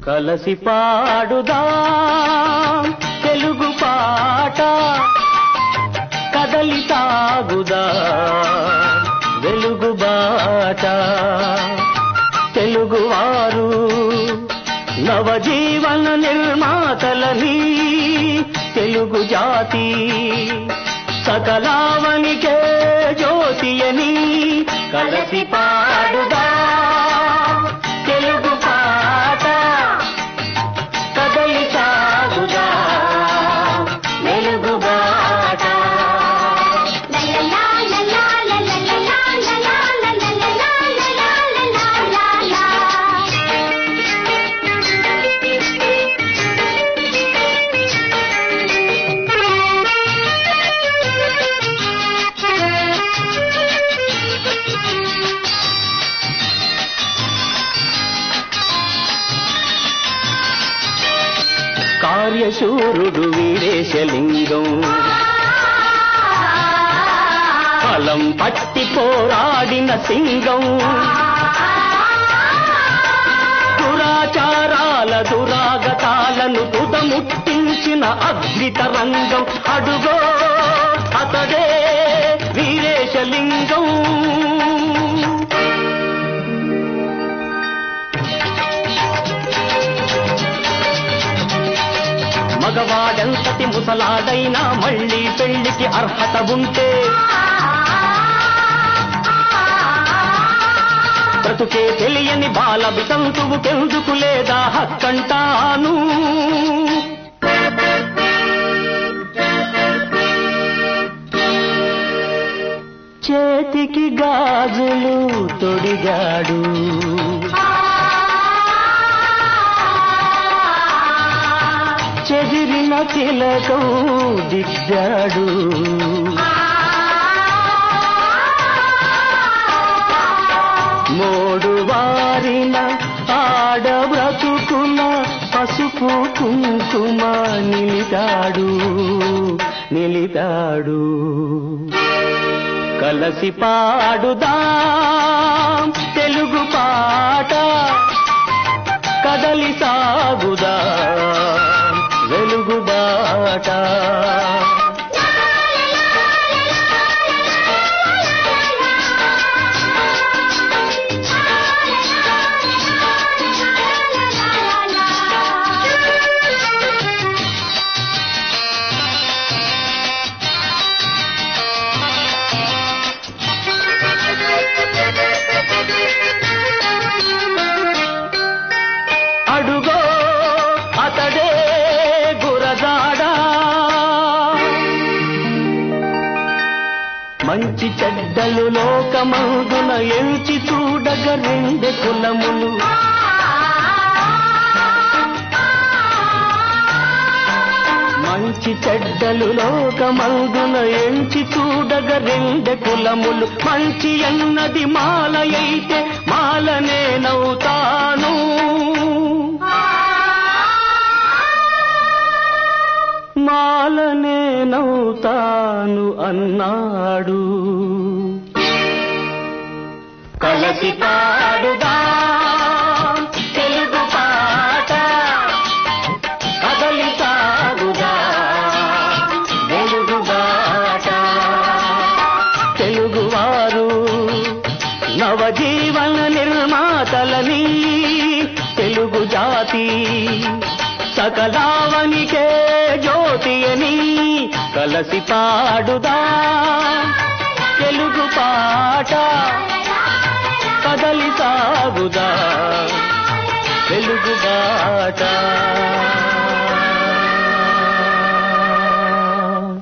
కలసి పాడుదా తెలుగు పాట కదలి తాగుదా వెలుగు బాట తెలుగువారు నవజీవన నిర్మాతలని తెలుగు జాతి సకలావనికే జ్యోతియని కలసి పాడుదా తెలుగు పాట కదలి సాగుదా వెలుగు బాట కార్యశూరుడు వీరేశలింగం ఫలం పట్టి పోరాడిన సింగం దురాచారాల దురాగతాలను తుదముట్టించిన అద్భుత రంగం అడుగో అతడే వీరేశలింగం మగవాడెంతటి ముసలాడైనా మళ్ళీ పెళ్లికి అర్హత ఉంటే బ్రతుకే తెలియని బాల వితంతువుకెందుకు లేదా హక్కంటాను చేతికి గాజులు తొడిగాడు చెదిరిన తిలకం దిద్దాడు మోడు వారిన ఆడ బ్రతుకున పసుపు కుంకుమ నిలితాడు నిలితాడు కలసి పాడుదా తెలుగు పాట కదలి సాగుదా వెలుగు బాట అడుగో అతడే గురజాడా మంచి చెడ్డలు లోకమందున ఎంచి చూడగ రెండు కులములు మంచి చెడ్డలు లోకమందున ఎంచి చూడగ రెండు కులములు మంచి అన్నది మాల అయితే మాలనే నవ్వుతాను మాలనే నవ్వుతాను అన్నాడు కలసి పాడుదా తెలుగు పాట కదలి సాగుదా వెలుగు బాట తెలుగువారు నవజీవన నిర్మాతలని తెలుగు జాతి సకలావనికే జ్యోతి అని కలసి పాడుదా తెలుగు పాట కదలి సాగుదా వెలుగు బాట